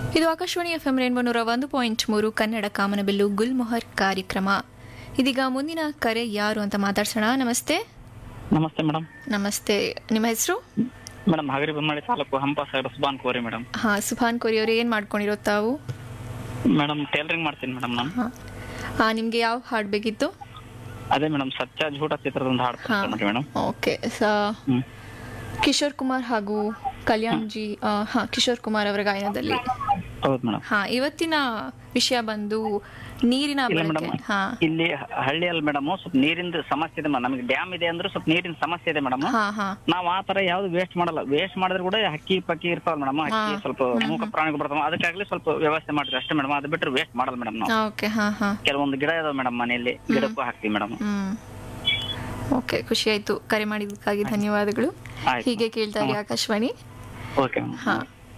ಇದು Akashvani F M rainbow ನೂರ ಒಂದು ಪಾಯಿಂಟ್ ಮೂರು ಕನ್ನಡ ಕಾಮನಬಿಲ್ಲು ಗುಲ್ಮೊಹರ್ ಕಾರ್ಯಕ್ರಮ ಇದೀಗ ಮುಂದಿನ ಕರೆ ಯಾರು ಅಂತ ಮಾತಾಡ್ಸೋಣ ನಮಸ್ತೆ ನಮಸ್ತೆ ಮೇಡಮ್ ನಮಸ್ತೆ ನಿಮ್ಮ ಹೆಸರು ಮೇಡಮ್ ಹಗರಿ ಬೊಮ್ಮಳಿ ತಾಲೂಕು ಹಂಪ ಸಾಗರ ಸುಬಾನ್ ಕೋರಿ ಮೇಡಮ್ ಹಾ ಸುಭಾನ್ ಕೋರಿ ಅವರು ಏನ್ ಮಾಡ್ಕೊಂಡಿರೋ ತಾವು ಮೇಡಮ್ ಟೇಲರಿಂಗ್ ಮಾಡ್ತೀನಿ ಮೇಡಮ್ ನಾನು ಹಾ ಹಾ ನಿಮ್ಗೆ ಯಾವ ಹಾಡ್ ಬೇಕಿತ್ತು ಅದೇ ಮೇಡಮ್ ಸತ್ಯ ಝೂಟ ಚಿತ್ರದ ಹಾಡು ಹಾ ನೋಡಿ madam okay hmm Kishore Kumar ಹಾಗೂ ಕಲ್ಯಾಣ್ ಜಿ ಆ, ಹಾ ಕಿಶೋರ್ ಕುಮಾರ್ ಅವರ ಗಾಯನದಲ್ಲಿ ಹೌದು ಮೇಡಮ್ ಹಾ ಇವತ್ತಿನ ವಿಷಯ ಬಂದು ನೀರಿನ ಇಲ್ಲ ಬಳಕೆ ಮೇಡಮ್ ಹಾ ಇಲ್ಲಿ ಹಳ್ಳಿಯಲ್ಲಿ ಮೇಡಮ್ ಸ್ವಲ್ಪ ನೀರಿನ ಸಮಸ್ಯೆ ಇದೆ ನಮಗೆ ಡ್ಯಾಮ್ ಇದೆ ಅಂದ್ರೆ ಸ್ವಲ್ಪ ನೀರಿನ ಸಮಸ್ಯೆ ಇದೆ ಮೇಡಮ್ ಹಾ ಹಾ ನಾವ್ ಆ ತರ ಯಾವ್ದು ವೇಸ್ಟ್ ಮಾಡಲ್ಲ ವೇಸ್ಟ್ ಮಾಡಿದ್ರೆ ಕೂಡ ಹಕ್ಕಿ ಪಕ್ಕಿ ಇರ್ತಾವ ಮೇಡಮ್ ಹಕ್ಕಿ ಹಾ. ಸ್ವಲ್ಪ ಮೂಕ ಪ್ರಾಣಿಗಳು ಬರ್ತಾವ ಅದಕ್ಕಾಗ್ಲಿ ಸ್ವಲ್ಪ ವ್ಯವಸ್ಥೆ ಮಾಡಿದ್ರೆ ಅಷ್ಟೇ ಮೇಡಮ್ ಅದು ಬಿಟ್ರೆ ವೇಸ್ಟ್ ಮಾಡಲ್ಲ ಮೇಡಮ್ ನಾವು ಓಕೆ ಹಾ ಹಾ ಕೆಲವೊಂದು ಗಿಡ ಇದಾವೆ ಮೇಡಮ್ ಮನೆಯಲ್ಲಿ ಗಿಡಕ್ಕೂ ಹಾಕ್ತಿವಿ ಮೇಡಮ್ ಹ್ಮ್ ಓಕೆ ಖುಷಿ ಆಯ್ತು ಕರೆ ಮಾಡಿದ್ದಕ್ಕಾಗಿ ಧನ್ಯವಾದಗಳು ಆಯ್ತು. ಹೀಗೆ ಕೇಳ್ತಾ ಇರಿ ಆಕಾಶವಾಣಿ ಓಕೆ ಹಾ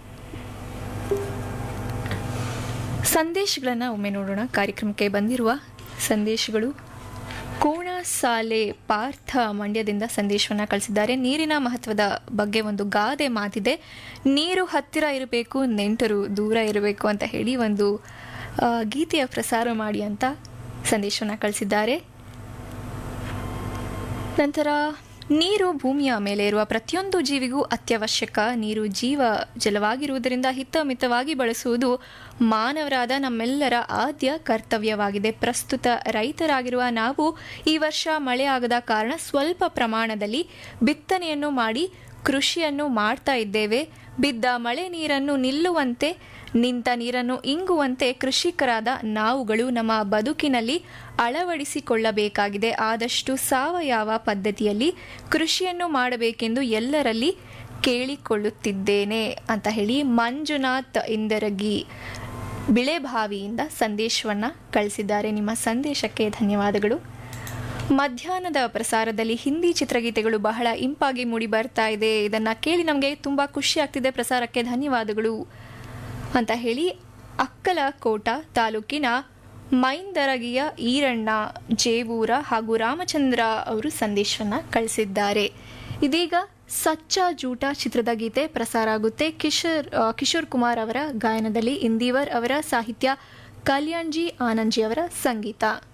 ಸಂದೇಶಗಳನ್ನ ಒಮ್ಮೆ ನೋಡೋಣ ಕಾರ್ಯಕ್ರಮಕ್ಕೆ ಬಂದಿರುವ ಸಂದೇಶಗಳು ಕೋಣ ಸಾಲೆ ಪಾರ್ಥ ಮಂಡ್ಯದಿಂದ ಸಂದೇಶವನ್ನ ಕಳಿಸಿದ್ದಾರೆ ನೀರಿನ ಮಹತ್ವದ ಬಗ್ಗೆ ಒಂದು ಗಾದೆ ಮಾತಿದೆ ನೀರು ಹತ್ತಿರ ಇರಬೇಕು ನೆಂಟರು ದೂರ ಇರಬೇಕು ಅಂತ ಹೇಳಿ ಒಂದು ಆ, ಗೀತೆಯ ಪ್ರಸಾರ ಮಾಡಿ ಅಂತ ಸಂದೇಶವನ್ನ ಕಳಿಸಿದ್ದಾರೆ ನಂತರ ನೀರು ಭೂಮಿಯ ಮೇಲೆ ಇರುವ ಪ್ರತಿಯೊಂದು ಜೀವಿಗೂ ಅತ್ಯವಶ್ಯಕ ನೀರು ಜೀವ ಜಲವಾಗಿರುವುದರಿಂದ ಹಿತಮಿತವಾಗಿ ಬಳಸುವುದು ಮಾನವರಾದ ನಮ್ಮೆಲ್ಲರ ಆದ್ಯ ಕರ್ತವ್ಯವಾಗಿದೆ ಪ್ರಸ್ತುತ ರೈತರಾಗಿರುವ ನಾವು ಈ ವರ್ಷ ಮಳೆ ಆಗದ ಕಾರಣ ಸ್ವಲ್ಪ ಪ್ರಮಾಣದಲ್ಲಿ ಬಿತ್ತನೆಯನ್ನು ಮಾಡಿ ಕೃಷಿಯನ್ನು ಮಾಡ್ತಾ ಇದ್ದೇವೆ ಬಿದ್ದ ಮಳೆ ನೀರನ್ನು ನಿಲ್ಲುವಂತೆ ನಿಂತ ನೀರನ್ನು ಇಂಗುವಂತೆ ಕೃಷಿಕರಾದ ನಾವುಗಳು ನಮ್ಮ ಬದುಕಿನಲ್ಲಿ ಅಳವಡಿಸಿಕೊಳ್ಳಬೇಕಾಗಿದೆ ಆದಷ್ಟು ಸಾವಯವ ಪದ್ಧತಿಯಲ್ಲಿ ಕೃಷಿಯನ್ನು ಮಾಡಬೇಕೆಂದು ಎಲ್ಲರಲ್ಲಿ ಕೇಳಿಕೊಳ್ಳುತ್ತಿದ್ದೇನೆ ಅಂತ ಹೇಳಿ ಮಂಜುನಾಥ್ ಇಂದರಗಿ ಬಿಳೆಬಾವಿಯಿಂದ ಸಂದೇಶವನ್ನ ಕಳಿಸಿದ್ದಾರೆ ನಿಮ್ಮ ಸಂದೇಶಕ್ಕೆ ಧನ್ಯವಾದಗಳು ಮಧ್ಯಾಹ್ನದ ಪ್ರಸಾರದಲ್ಲಿ ಹಿಂದಿ ಚಿತ್ರಗೀತೆಗಳು ಬಹಳ ಇಂಪಾಗಿ ಮೂಡಿ ಬರ್ತಾ ಇದೆ ಇದನ್ನ ಕೇಳಿ ನಮಗೆ ತುಂಬಾ ಖುಷಿ ಆಗ್ತಿದೆ ಪ್ರಸಾರಕ್ಕೆ ಧನ್ಯವಾದಗಳು ಅಂತ ಹೇಳಿ ಅಕ್ಕಲಕೋಟ ತಾಲೂಕಿನ ಮೈಂದರಗಿಯ ಈರಣ್ಣ ಜೇವೂರ ಹಾಗೂ ರಾಮಚಂದ್ರ ಅವರು ಸಂದೇಶವನ್ನ ಕಳಿಸಿದ್ದಾರೆ ಇದೀಗ ಸಚ್ಚ ಜೂಟ ಚಿತ್ರದ ಗೀತೆ ಪ್ರಸಾರ ಆಗುತ್ತೆ ಕಿಶೋರ್ ಆ, ಕಿಶೋರ್ ಕುಮಾರ್ ಅವರ ಗಾಯನದಲ್ಲಿ ಇಂದಿವರ್ ಅವರ ಸಾಹಿತ್ಯ ಕಲ್ಯಾಣ್ಜಿ ಆನಂದ್ಜಿ ಅವರ ಸಂಗೀತ